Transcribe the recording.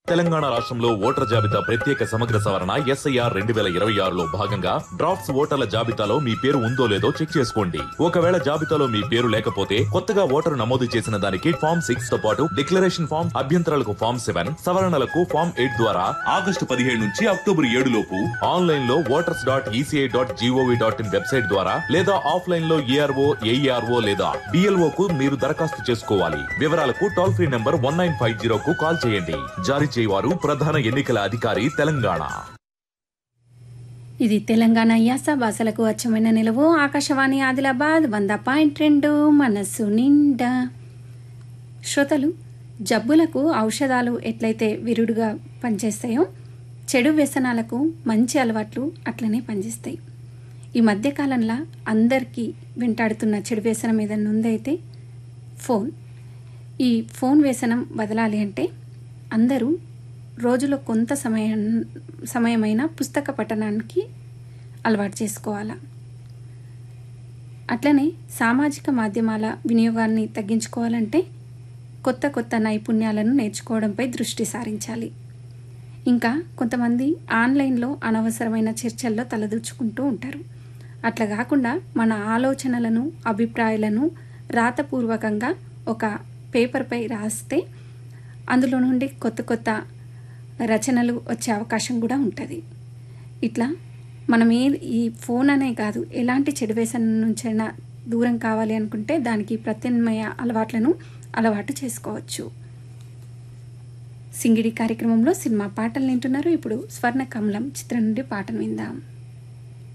తెలంగాణ రాష్ట్రంలో ఓటర్ జాబితా ప్రత్యేక సమగ్ర సవరణ ఎస్ఐఆర్ రెండు వేల ఇరవై ఆరులో భాగంగా డ్రాఫ్ట్స్ ఓటర్ల జాబితాలో మీ పేరు ఉందో లేదో చెక్ చేసుకోండి ఒకవేళ జాబితాలో మీ పేరు లేకపోతే కొత్తగా ఓటరు నమోదు చేసిన దానికి ఫామ్ సిక్స్ తో పాటు డిక్లరేషన్ ఫామ్ అభ్యంతరాలకు ఫామ్ సెవెన్ సవరణలకు ఫామ్ ఎయిట్ ద్వారా ఆగస్టు పదిహేడు నుంచి అక్టోబర్ ఏడు లోపు ఆన్లైన్ లో voters dot ECI dot G O V dot in website ద్వారా లేదా ఆఫ్లైన్ లో ఏఆర్ఓ ఏఈఆర్ఓ లేదా బిఎల్ఓ కు మీరు దరఖాస్తు చేసుకోవాలి వివరాలకు toll free number one nine five zero కు కాల్ చేయండి జారీ చేయవారు ప్రధాన ఎన్నికల అధికారి తెలంగాణ ఇది తెలంగాణ యాస భాషలకు అచ్చమైన నిలవు ఆకాశవాణి ఆదిలాబాద్ వంద పాయింట్ రెండు మనస్సు నిండా శ్రోతలు జబ్బులకు ఔషధాలు ఎట్లయితే విరుడుగా పనిచేస్తాయో చెడు వ్యసనాలకు మంచి అలవాట్లు అట్లనే పనిచేస్తాయి ఈ మధ్యకాలంలో అందరికీ వెంటాడుతున్న చెడు వ్యసనం ఏదన్నా ఉందైతే ఫోన్ ఈ ఫోన్ వ్యసనం వదలాలి అంటే అందరూ రోజులో కొంత సమయం సమయమైన పుస్తక పఠనానికి అలవాటు చేసుకోవాలా అట్లనే సామాజిక మాధ్యమాల వినియోగాన్ని తగ్గించుకోవాలంటే కొత్త కొత్త నైపుణ్యాలను నేర్చుకోవడంపై దృష్టి సారించాలి ఇంకా కొంతమంది ఆన్లైన్లో అనవసరమైన చర్చల్లో తలదూచుకుంటూ ఉంటారు అట్లా కాకుండా మన ఆలోచనలను అభిప్రాయాలను రాతపూర్వకంగా ఒక పేపర్పై రాస్తే అందులో నుండి కొత్త కొత్త రచనలు వచ్చే అవకాశం కూడా ఉంటుంది ఇట్లా మనం ఏ ఈ ఫోన్ అనే కాదు ఎలాంటి చెడు వ్యసనం నుంచైనా దూరం కావాలి అనుకుంటే దానికి ప్రత్యామ్నాయ అలవాట్లను అలవాటు చేసుకోవచ్చు సింగిడి కార్యక్రమంలో సినిమా పాటలు వింటున్నారు ఇప్పుడు స్వర్ణ కమలం చిత్రం నుండి పాటను విందాం